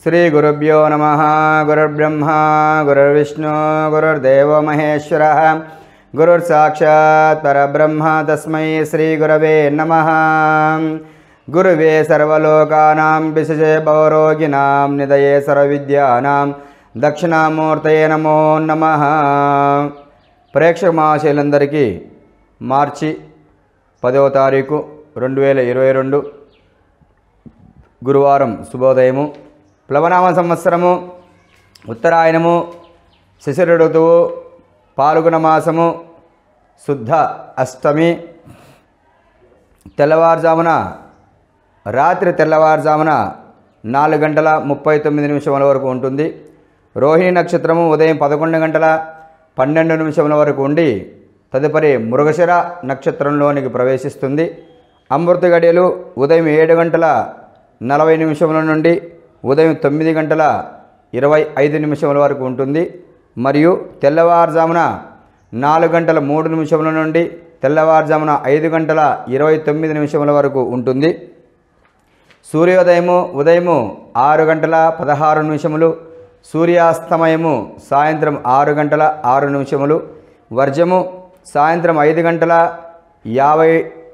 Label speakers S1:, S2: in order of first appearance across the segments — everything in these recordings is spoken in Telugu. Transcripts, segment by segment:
S1: శ్రీగురుభ్యో నమ గురుర్బ్రహ్మ గురుర్విష్ణు గురుర్దేవో మహేశ్వర గురుర్సాక్షాత్ పరబ్రహ్మ తస్మై శ్రీగురవే నమ గురువే సర్వలోకానాం విశజే భవరోగిణాం నిదయే సర్వవిద్యానాం దక్షిణామూర్తయే నమో నమ ప్రేక్షక మహాశయులందరికీ మార్చి పదవ తారీఖు రెండు వేల ఇరవై రెండు గురువారం శుభోదయము ప్లవనామ సంవత్సరము ఉత్తరాయణము శిశిర ఋతువు పాల్గొన మాసము శుద్ధ అష్టమి తెల్లవారుజామున రాత్రి తెల్లవారుజామున నాలుగు గంటల ముప్పై తొమ్మిది నిమిషముల వరకు ఉంటుంది రోహిణి నక్షత్రము ఉదయం పదకొండు గంటల పన్నెండు నిమిషముల వరకు ఉండి తదుపరి మృగశిర నక్షత్రంలోనికి ప్రవేశిస్తుంది అమృత గడియలు ఉదయం ఏడు గంటల నలభై నిమిషముల నుండి ఉదయం తొమ్మిది గంటల ఇరవై ఐదు నిమిషముల వరకు ఉంటుంది మరియు తెల్లవారుజామున నాలుగు గంటల మూడు నిమిషముల నుండి తెల్లవారుజామున ఐదు గంటల ఇరవై తొమ్మిది నిమిషముల వరకు ఉంటుంది సూర్యోదయము ఉదయము ఆరు గంటల పదహారు నిమిషములు సూర్యాస్తమయము సాయంత్రం ఆరు గంటల ఆరు నిమిషములు వర్జము సాయంత్రం ఐదు గంటల యాభై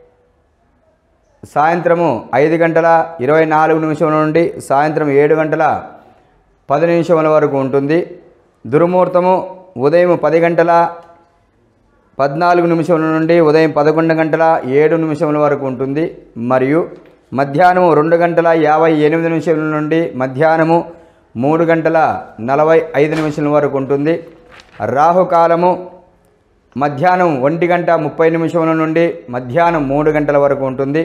S1: సాయంత్రము ఐదు గంటల ఇరవై నాలుగు నిమిషముల నుండి సాయంత్రం ఏడు గంటల పది నిమిషముల వరకు ఉంటుంది దుర్ముహూర్తము ఉదయం పది గంటల పద్నాలుగు నిమిషముల నుండి ఉదయం పదకొండు గంటల ఏడు నిమిషముల వరకు ఉంటుంది మరియు మధ్యాహ్నము రెండు గంటల యాభై ఎనిమిది నిమిషముల నుండి మధ్యాహ్నము మూడు గంటల నలభై ఐదు నిమిషముల వరకు ఉంటుంది రాహుకాలము మధ్యాహ్నం ఒంటి గంట ముప్పై నిమిషముల నుండి మధ్యాహ్నం మూడు గంటల వరకు ఉంటుంది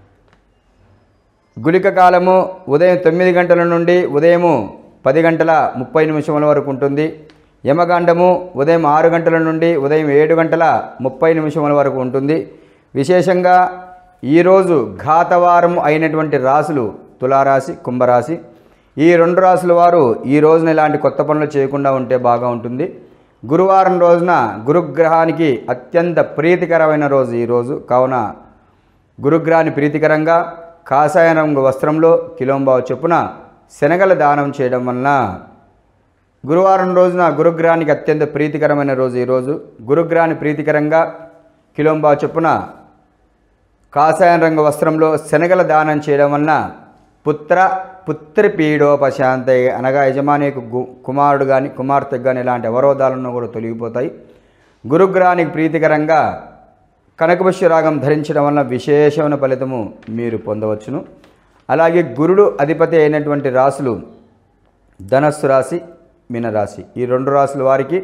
S1: గుళిక కాలము ఉదయం తొమ్మిది గంటల నుండి ఉదయము పది గంటల ముప్పై నిమిషముల వరకు ఉంటుంది యమగండము ఉదయం ఆరు గంటల నుండి ఉదయం ఏడు గంటల ముప్పై నిమిషముల వరకు ఉంటుంది విశేషంగా ఈరోజు ఘాతవారం అయినటువంటి రాశులు తులారాశి కుంభరాశి ఈ రెండు రాశుల వారు ఈ రోజున ఇలాంటి కొత్త పనులు చేయకుండా ఉంటే బాగా ఉంటుంది గురువారం రోజున గురుగ్రహానికి అత్యంత ప్రీతికరమైన రోజు ఈరోజు కావున గురుగ్రహాన్ని ప్రీతికరంగా కాషాయ రంగు వస్త్రంలో కిలోంబావు చొప్పున శనగల దానం చేయడం వలన గురువారం రోజున గురుగ్రహానికి అత్యంత ప్రీతికరమైన రోజు ఈరోజు గురుగ్రహాన్ని ప్రీతికరంగా కిలోంబావు చొప్పున కాషాయ రంగు వస్త్రంలో శనగల దానం చేయడం వలన పుత్ర పుత్రి పీడోపశాంత అనగా యజమానికి గు- కుమారుడు కానీ కుమార్తెకు కానీ ఇలాంటి అవరోధాలను కూడా తొలగిపోతాయి గురుగ్రహానికి ప్రీతికరంగా కనకపుష్య రాగం ధరించడం వలన విశేషమైన ఫలితము మీరు పొందవచ్చును అలాగే గురుడు అధిపతి అయినటువంటి రాశులు ధనస్సు రాశి మీనరాశి ఈ రెండు రాశుల వారికి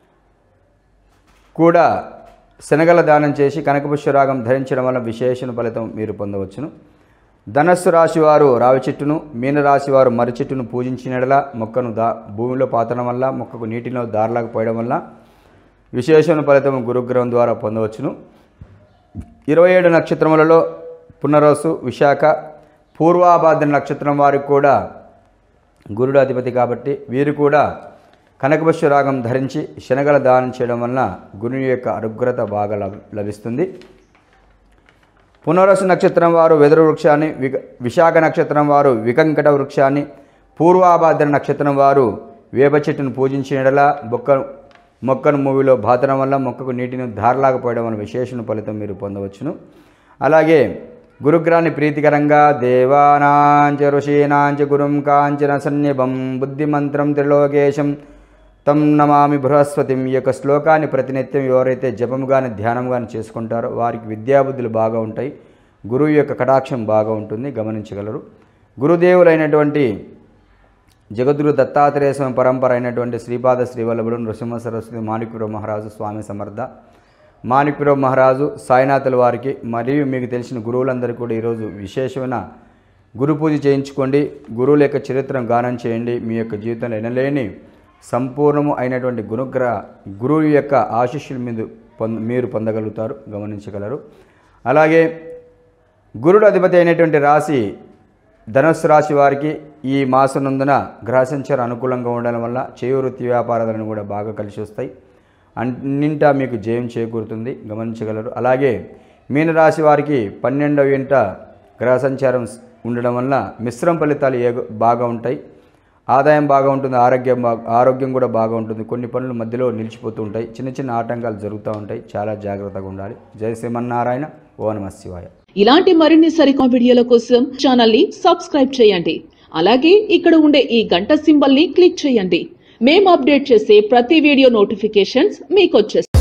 S1: కూడా శనగల దానం చేసి కనకపుష్య రాగం ధరించడం వల్ల విశేషణ ఫలితం మీరు పొందవచ్చును ధనస్సు రాశి వారు రావి చెట్టును మీనరాశి వారు మర్రి చెట్టును పూజించినడల మొక్కను దా భూమిలో పాతడం వల్ల మొక్కకు నీటిలో దారిలాగా పోయడం వల్ల విశేషణ ఫలితం గురుగ్రహం ద్వారా పొందవచ్చును ఇరవై ఏడు నక్షత్రములలో పునరోసు విశాఖ పూర్వాభాద్ర నక్షత్రం వారికి కూడా గురుడు అధిపతి కాబట్టి వీరు కూడా కనకపశ్య రాగం ధరించి శనగల దానం చేయడం వలన గురుని యొక్క అనుగ్రత బాగా లభ- లభిస్తుంది పునరసు నక్షత్రం వారు వెదురు వృక్షాన్ని విక విశాఖ నక్షత్రం వారు వికంకట వృక్షాన్ని పూర్వాభాద్ర నక్షత్రం వారు వేప చెట్టును పూజించినడల బొక్క మొక్కను మూవిలో బాతడం వల్ల మొక్కకు నీటిని ధారలాగా పోయడం వల్ల విశేషణ ఫలితం మీరు పొందవచ్చును అలాగే గురుగ్రహాన్ని ప్రీతికరంగా దేవానాంచ ఋషీనాంచ గురుం కాంచన సన్నిభం బుద్ధిమంత్రం త్రిలోకేశం తం నమామి బృహస్పతిం ఈ యొక్క శ్లోకాన్ని ప్రతినిత్యం ఎవరైతే జపము కానీ ధ్యానం కానీ చేసుకుంటారో వారికి విద్యాబుద్ధులు బాగా ఉంటాయి గురువు యొక్క కటాక్షం బాగా ఉంటుంది గమనించగలరు గురుదేవులైనటువంటి జగద్గురు దత్తాత్రేయ స్వామి పరంపర అయినటువంటి శ్రీపాద శ్రీవల్లభుడు నృసింహ సరస్వతి మాణిక్యుడు మహారాజు స్వామి సమర్థ మాణిక్యురావు మహారాజు సాయినాథుల వారికి మరియు మీకు తెలిసిన గురువులందరికీ కూడా ఈరోజు విశేషమైన గురు పూజ చేయించుకోండి గురువుల యొక్క చరిత్రను గానం చేయండి మీ యొక్క జీవితంలో ఎనలేని సంపూర్ణము అయినటువంటి గురుగ్రహ గురువు యొక్క ఆశీస్సులు మీద పొంద మీరు పొందగలుగుతారు గమనించగలరు అలాగే గురుడు అధిపతి అయినటువంటి రాశి ధనుస్సు రాశి వారికి ఈ మాసనందున గ్రహ సంచారం అనుకూలంగా ఉండడం వల్ల చేయి వృత్తి వ్యాపారాలను కూడా బాగా కలిసి వస్తాయి అన్నింటా మీకు జయం చేకూరుతుంది గమనించగలరు అలాగే మీనరాశి వారికి పన్నెండవ ఇంట గ్రహ సంచారం ఉండడం వల్ల మిశ్రమ ఫలితాలు ఏ బాగా ఉంటాయి ఆదాయం బాగా ఉంటుంది ఆరోగ్యం బాగా ఆరోగ్యం కూడా బాగా ఉంటుంది కొన్ని పనులు మధ్యలో నిలిచిపోతూ ఉంటాయి చిన్న చిన్న ఆటంకాలు జరుగుతూ ఉంటాయి చాలా జాగ్రత్తగా ఉండాలి జయ శ్రీమన్నారాయణ ఓ నమ శివాయ
S2: ఇలాంటి మరిన్ని సరికొత్త వీడియోల కోసం ఛానల్ ని సబ్స్క్రైబ్ చేయండి అలాగే ఇక్కడ ఉండే ఈ గంట సింబల్ ని క్లిక్ చేయండి మేము అప్డేట్ చేసే ప్రతి వీడియో నోటిఫికేషన్స్ మీకు వచ్చేస్తాయి